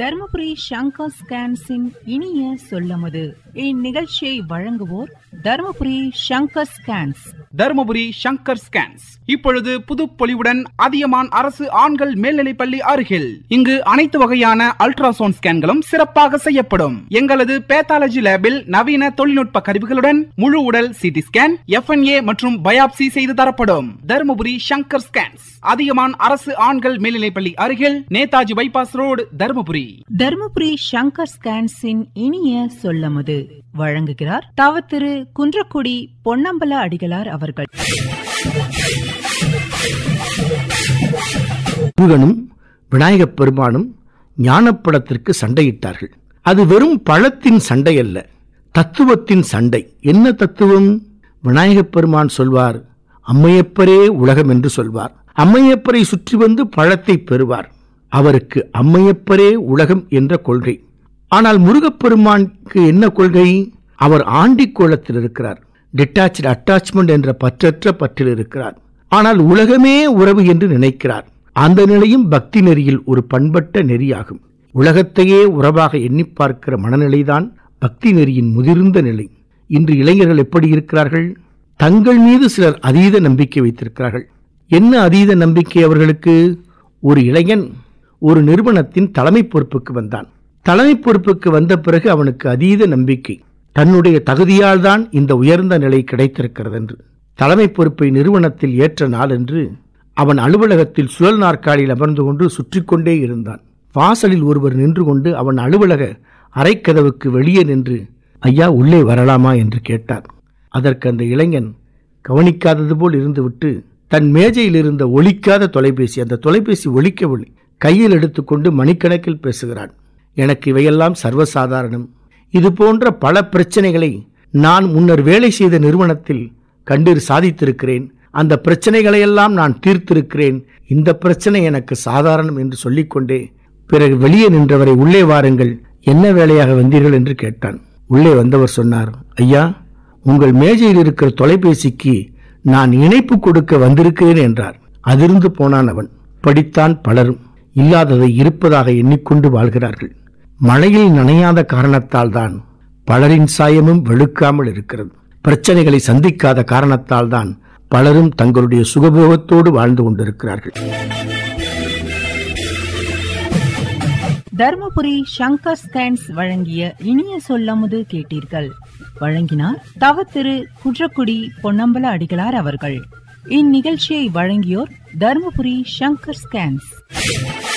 தருமபுரி சங்கர் ஸ்கேன்ஸின் இனிய சொல்லமுது இந்நிகழ்ச்சியை வழங்குவோர் தருமபுரி சங்கர் ஸ்கேன்ஸ் தருமபுரி சங்கர் ஸ்கேன்ஸ் இப்பொழுது புதுப்பொலிவுடன் அதியமான் அரசு ஆண்கள் மேல்நிலைப்பள்ளி அருகில் இங்கு அனைத்து வகையான அல்ட்ராசவுண்ட் ஸ்கேன்களும் சிறப்பாக செய்யப்படும் எங்களது பேத்தாலஜி லேபில் நவீன தொழில்நுட்ப கருவிகளுடன் முழு உடல் சிடி ஸ்கேன் எஃப்என்ஏ மற்றும் பயாப்சி செய்து தரப்படும் தருமபுரி சங்கர் ஸ்கேன்ஸ் அதியமான் அரசு ஆண்கள் மேல்நிலைப்பள்ளி அருகில் நேதாஜி பைபாஸ் ரோடு தருமபுரி தருமபுரி சங்கர் ஸ்கேன்ஸின் இனிய சொல்லமுது வழங்குகிறார் தவ திரு குன்றக்குடி பொன்னம்பல அடிகளார் அவர்கள் முருகனும் விநாயகப் பெருமானும் ஞானப்படத்திற்கு சண்டையிட்டார்கள் அது வெறும் பழத்தின் சண்டை அல்ல தத்துவத்தின் சண்டை என்ன தத்துவம் விநாயகப் பெருமான் சொல்வார் அம்மையப்பரே உலகம் என்று சொல்வார் அம்மையப்பரை சுற்றி வந்து பழத்தை பெறுவார் அவருக்கு அம்மையப்பரே உலகம் என்ற கொள்கை ஆனால் முருகப்பெருமானுக்கு என்ன கொள்கை அவர் ஆண்டிக் கோலத்தில் இருக்கிறார் டிட்டாச்சு அட்டாச்மெண்ட் என்ற பற்றற்ற பற்றில் இருக்கிறார் ஆனால் உலகமே உறவு என்று நினைக்கிறார் அந்த நிலையும் பக்தி நெறியில் ஒரு பண்பட்ட நெறியாகும் உலகத்தையே உறவாக எண்ணி பார்க்கிற மனநிலைதான் பக்தி நெறியின் முதிர்ந்த நிலை இன்று இளைஞர்கள் எப்படி இருக்கிறார்கள் தங்கள் மீது சிலர் அதீத நம்பிக்கை வைத்திருக்கிறார்கள் என்ன அதீத நம்பிக்கை அவர்களுக்கு ஒரு இளைஞன் ஒரு நிறுவனத்தின் தலைமை பொறுப்புக்கு வந்தான் தலைமை பொறுப்புக்கு வந்த பிறகு அவனுக்கு அதீத நம்பிக்கை தன்னுடைய தகுதியால் தான் இந்த உயர்ந்த நிலை கிடைத்திருக்கிறது என்று தலைமை பொறுப்பை நிறுவனத்தில் ஏற்ற நாள் என்று அவன் அலுவலகத்தில் சுழல் நாற்காலியில் அமர்ந்து கொண்டு சுற்றி கொண்டே இருந்தான் வாசலில் ஒருவர் நின்று கொண்டு அவன் அலுவலக அறைக்கதவுக்கு வெளியே நின்று ஐயா உள்ளே வரலாமா என்று கேட்டார் அதற்கு அந்த இளைஞன் கவனிக்காதது போல் இருந்துவிட்டு தன் மேஜையில் இருந்த ஒலிக்காத தொலைபேசி அந்த தொலைபேசி ஒலிக்கவில்லை கையில் எடுத்துக்கொண்டு மணிக்கணக்கில் பேசுகிறான் எனக்கு இவையெல்லாம் சர்வசாதாரணம் இது போன்ற பல பிரச்சனைகளை நான் முன்னர் வேலை செய்த நிறுவனத்தில் கண்டு சாதித்திருக்கிறேன் அந்த பிரச்சனைகளையெல்லாம் நான் தீர்த்திருக்கிறேன் இந்த பிரச்சனை எனக்கு சாதாரணம் என்று சொல்லிக்கொண்டே பிறகு வெளியே நின்றவரை உள்ளே வாருங்கள் என்ன வேலையாக வந்தீர்கள் என்று கேட்டான் உள்ளே வந்தவர் சொன்னார் ஐயா உங்கள் மேஜையில் இருக்கிற தொலைபேசிக்கு நான் இணைப்பு கொடுக்க வந்திருக்கிறேன் என்றார் அதிர்ந்து போனான் அவன் படித்தான் பலரும் இல்லாததை இருப்பதாக எண்ணிக்கொண்டு வாழ்கிறார்கள் மழையில் நனையாத காரணத்தால் தான் பலரின் சாயமும் வெளுக்காமல் இருக்கிறது பிரச்சனைகளை சந்திக்காத காரணத்தால் தான் பலரும் தங்களுடைய சுகபோகத்தோடு வாழ்ந்து கொண்டிருக்கிறார்கள் தருமபுரி சங்கர் ஸ்கேன்ஸ் வழங்கிய இனிய சொல்லமுது கேட்டீர்கள் வழங்கினார் தவ திரு குன்றக்குடி பொன்னம்பல அடிகளார் அவர்கள் இந்நிகழ்ச்சியை வழங்கியோர் தருமபுரி சங்கர் ஸ்கேன்ஸ்